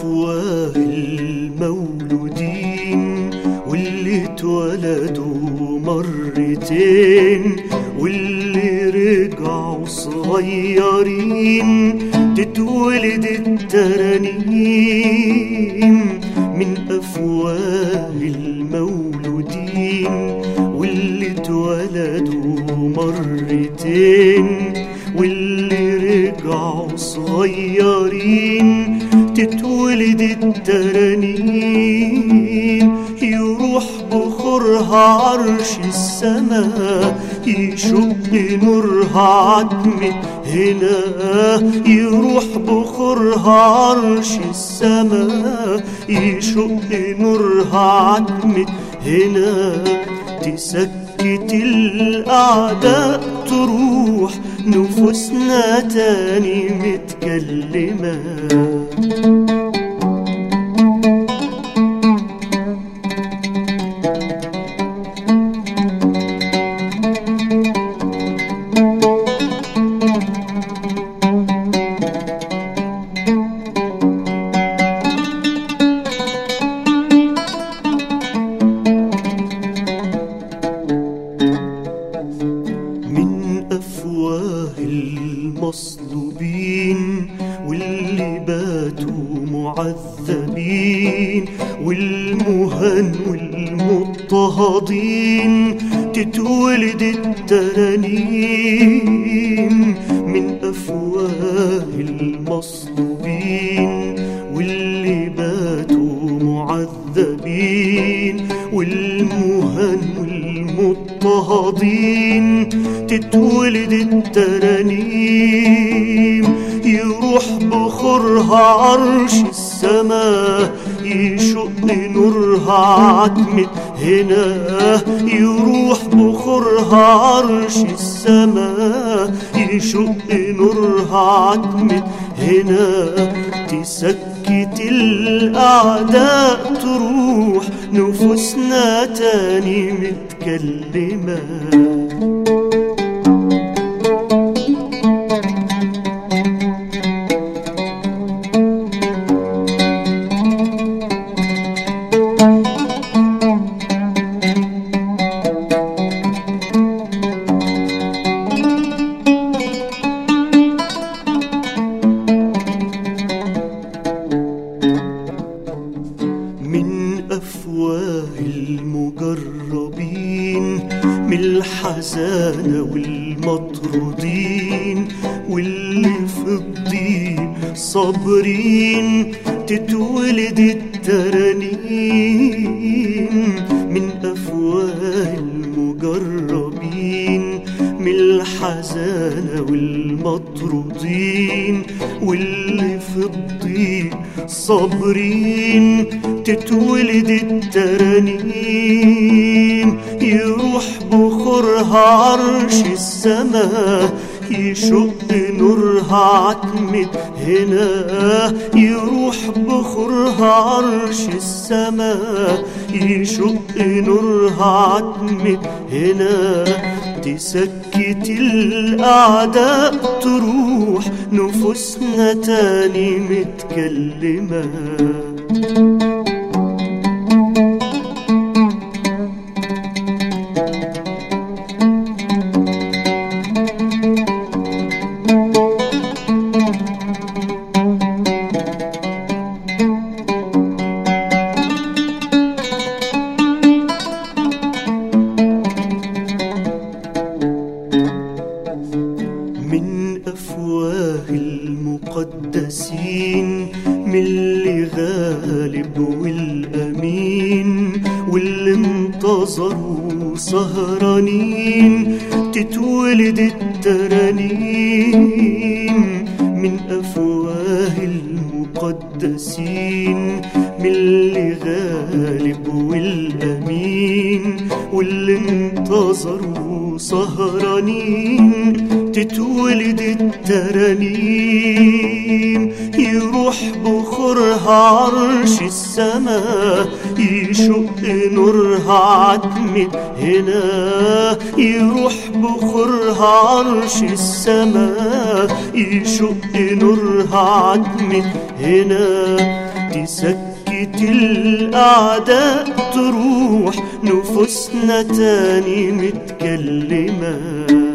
أفواه المولودين واللي اتولدوا مرتين واللي رجعوا صغيرين تتولد الترانيم من أفواه المولودين واللي اتولدوا مرتين واللي رجعوا صغيرين تتولد الترانيم يروح بخورها عرش السماء يشق نورها عتمة هنا يروح بخورها عرش السماء يشق نورها عتمة هنا تسكت الأعداء تروح نفوسنا تاني متكلمة من أفواه المصلوبين واللي باتوا معذبين والمهن والمضطهدين تتولد الترانيم من أفواه المصلوبين واللي باتوا معذبين والمهن والمضطهدين تتولد الترانيم يروح بخورها عرش السماء يشق نورها عتمة هنا يروح بخورها عرش السماء يشق نورها عتمة هنا تسكت الأعداء تروح نفوسنا تاني متكلمة من أفواه المجربين من الحزانة والمطرودين واللي في الضيق صابرين تتولد الترانيم من أفواه المجربين من الحزانة والمطرودين واللي في الضيق صابرين تتولد الترانيم يروح بخورها عرش السماء يشق نورها عتمة هنا يروح بخورها عرش السماء يشق نورها عتمة هنا تسكت الأعداء تروح نفوسنا تاني متكلمة من أفواه المقدسين من اللي غالب والأمين واللي انتظروا سهرانين تتولد الترانيم من أفواه المقدسين من اللي غالب والأمين واللي انتظروا سهرانين تتولد الترانيم يروح بخورها عرش السماء يشق نورها عتمة هنا يروح بخورها عرش السماء يشق نورها عتمة هنا تسكت الأعداء تروح نفوسنا تاني متكلمة